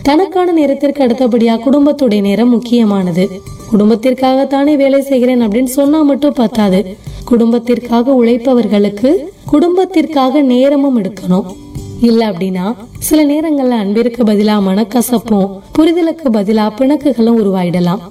தனக்கான நேரத்திற்கு அடுத்தபடியா குடும்பத்துடைய நேரம் முக்கியமானது குடும்பத்திற்காகத்தானே வேலை செய்கிறேன் அப்படின்னு சொன்னா மட்டும் பத்தாது குடும்பத்திற்காக உழைப்பவர்களுக்கு குடும்பத்திற்காக நேரமும் எடுக்கணும் இல்ல அப்படின்னா சில நேரங்கள்ல அன்பிற்கு பதிலா மனக்கசப்பும் புரிதலுக்கு பதிலா பிணக்குகளும் உருவாயிடலாம்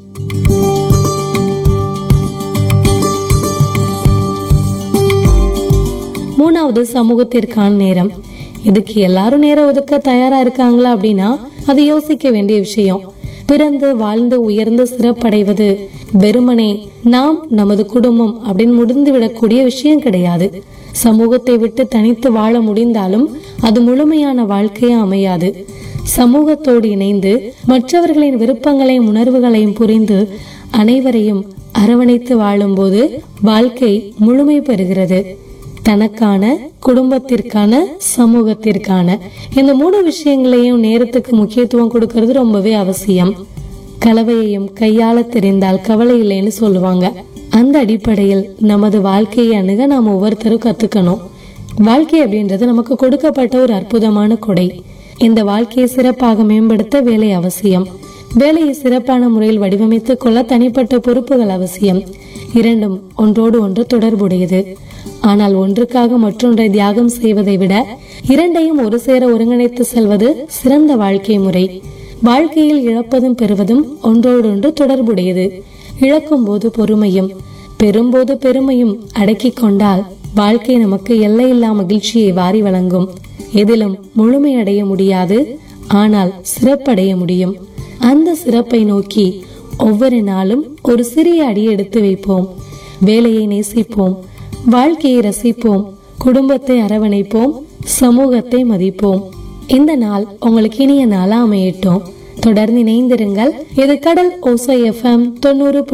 மூணாவது சமூகத்திற்கான நேரம் இதுக்கு எல்லாரும் நேரம் ஒதுக்க தயாரா இருக்காங்களா அப்படின்னா அது யோசிக்க வேண்டிய விஷயம் பிறந்து வாழ்ந்து உயர்ந்து சிறப்படைவது வெறுமனே நாம் நமது குடும்பம் அப்படின்னு முடிந்து விடக்கூடிய விஷயம் கிடையாது சமூகத்தை விட்டு தனித்து வாழ முடிந்தாலும் அது முழுமையான வாழ்க்கையா அமையாது சமூகத்தோடு இணைந்து மற்றவர்களின் விருப்பங்களையும் உணர்வுகளையும் புரிந்து அனைவரையும் அரவணைத்து வாழும்போது வாழ்க்கை முழுமை பெறுகிறது தனக்கான குடும்பத்திற்கான சமூகத்திற்கான இந்த மூணு விஷயங்களையும் நேரத்துக்கு முக்கியத்துவம் கொடுக்கறது ரொம்பவே அவசியம் கலவையையும் கையாள தெரிந்தால் கவலை இல்லைன்னு சொல்லுவாங்க அந்த அடிப்படையில் நமது வாழ்க்கையை அணுக நாம் ஒவ்வொருத்தரும் கத்துக்கணும் வாழ்க்கை அப்படின்றது நமக்கு கொடுக்கப்பட்ட ஒரு அற்புதமான கொடை இந்த வாழ்க்கையை சிறப்பாக மேம்படுத்த வேலை அவசியம் வேலையை சிறப்பான முறையில் வடிவமைத்துக் கொள்ள தனிப்பட்ட பொறுப்புகள் அவசியம் இரண்டும் ஒன்றோடு ஒன்று தொடர்புடையது ஆனால் ஒன்றுக்காக மற்றொன்றை தியாகம் செய்வதை விட இரண்டையும் ஒரு சேர ஒருங்கிணைத்து செல்வது சிறந்த வாழ்க்கை முறை வாழ்க்கையில் இழப்பதும் பெறுவதும் ஒன்றோடொன்று தொடர்புடையது இழக்கும் போது பொறுமையும் பெறும்போது பெருமையும் அடக்கிக் கொண்டால் வாழ்க்கை நமக்கு எல்லையில்லா மகிழ்ச்சியை வாரி வழங்கும் எதிலும் முழுமையடைய முடியாது ஆனால் சிறப்படைய முடியும் அந்த சிறப்பை நோக்கி ஒவ்வொரு நாளும் ஒரு சிறிய அடி எடுத்து வைப்போம் வேலையை நேசிப்போம் வாழ்க்கையை ரசிப்போம் குடும்பத்தை அரவணைப்போம் சமூகத்தை மதிப்போம் இந்த நாள் உங்களுக்கு இனிய நாளா அமையட்டும் தொடர்ந்து இணைந்திருங்கள் இது கடல் ஓசை எஃப்எம் தொண்ணூறு